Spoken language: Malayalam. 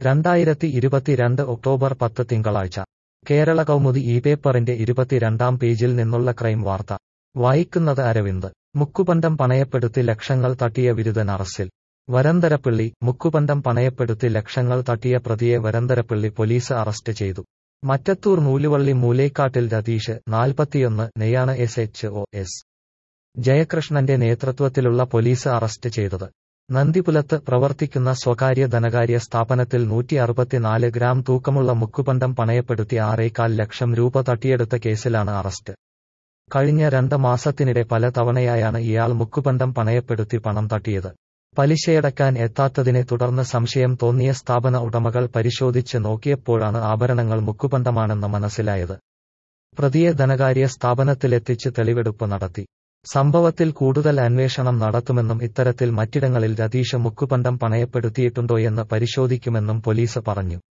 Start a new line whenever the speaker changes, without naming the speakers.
രണ്ടായിരത്തി ഇരുപത്തിരണ്ട് ഒക്ടോബർ പത്ത് തിങ്കളാഴ്ച കേരള കൗമുദി ഈ പേപ്പറിന്റെ ഇരുപത്തിരണ്ടാം പേജിൽ നിന്നുള്ള ക്രൈം വാർത്ത വായിക്കുന്നത് അരവിന്ദ് മുക്കുപണ്ടം പണയപ്പെടുത്തി ലക്ഷങ്ങൾ തട്ടിയ വിരുദ്ധൻ അറസ്റ്റിൽ വരന്തരപ്പിള്ളി മുക്കുപണ്ടം പണയപ്പെടുത്തി ലക്ഷങ്ങൾ തട്ടിയ പ്രതിയെ വരന്തരപ്പിള്ളി പോലീസ് അറസ്റ്റ് ചെയ്തു മറ്റത്തൂർ നൂലുവള്ളി മൂലേക്കാട്ടിൽ രതീഷ് നാൽപ്പത്തിയൊന്ന് നെയ്യാണ് എസ് എച്ച് ഒ എസ് ജയകൃഷ്ണന്റെ നേതൃത്വത്തിലുള്ള പോലീസ് അറസ്റ്റ് ചെയ്തത് നന്ദിപുലത്ത് പ്രവർത്തിക്കുന്ന സ്വകാര്യ ധനകാര്യ സ്ഥാപനത്തിൽ നൂറ്റി അറുപത്തിനാല് ഗ്രാം തൂക്കമുള്ള മുക്കുപണ്ടം പണയപ്പെടുത്തി ആറേകാൽ ലക്ഷം രൂപ തട്ടിയെടുത്ത കേസിലാണ് അറസ്റ്റ് കഴിഞ്ഞ രണ്ട് മാസത്തിനിടെ പല തവണയായാണ് ഇയാൾ മുക്കുപണ്ടം പണയപ്പെടുത്തി പണം തട്ടിയത് പലിശയടക്കാൻ എത്താത്തതിനെ തുടർന്ന് സംശയം തോന്നിയ സ്ഥാപന ഉടമകൾ പരിശോധിച്ച് നോക്കിയപ്പോഴാണ് ആഭരണങ്ങൾ മുക്കുപണ്ടമാണെന്ന് മനസ്സിലായത് പ്രതിയെ ധനകാര്യ സ്ഥാപനത്തിലെത്തിച്ച് തെളിവെടുപ്പ് നടത്തി സംഭവത്തിൽ കൂടുതൽ അന്വേഷണം നടത്തുമെന്നും ഇത്തരത്തിൽ മറ്റിടങ്ങളിൽ രതീഷ് മുക്കുപണ്ടം പണയപ്പെടുത്തിയിട്ടുണ്ടോയെന്ന് പരിശോധിക്കുമെന്നും പോലീസ് പറഞ്ഞു